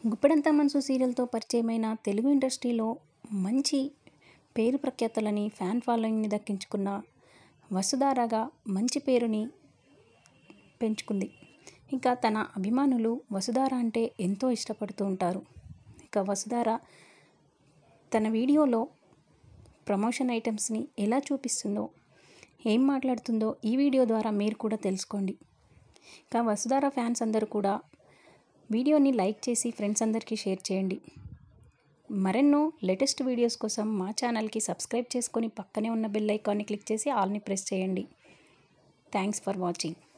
గుప్పెడంత మనసు సీరియల్తో పరిచయమైన తెలుగు ఇండస్ట్రీలో మంచి పేరు ప్రఖ్యాతలని ఫ్యాన్ ఫాలోయింగ్ని దక్కించుకున్న వసుధారగా మంచి పేరుని పెంచుకుంది ఇంకా తన అభిమానులు వసుధార అంటే ఎంతో ఇష్టపడుతూ ఉంటారు ఇక వసుధార తన వీడియోలో ప్రమోషన్ ఐటమ్స్ని ఎలా చూపిస్తుందో ఏం మాట్లాడుతుందో ఈ వీడియో ద్వారా మీరు కూడా తెలుసుకోండి ఇంకా వసుధార ఫ్యాన్స్ అందరూ కూడా వీడియోని లైక్ చేసి ఫ్రెండ్స్ అందరికీ షేర్ చేయండి మరెన్నో లేటెస్ట్ వీడియోస్ కోసం మా ఛానల్కి సబ్స్క్రైబ్ చేసుకొని పక్కనే ఉన్న బెల్ ఐకాన్ని క్లిక్ చేసి ఆల్ని ప్రెస్ చేయండి థ్యాంక్స్ ఫర్ వాచింగ్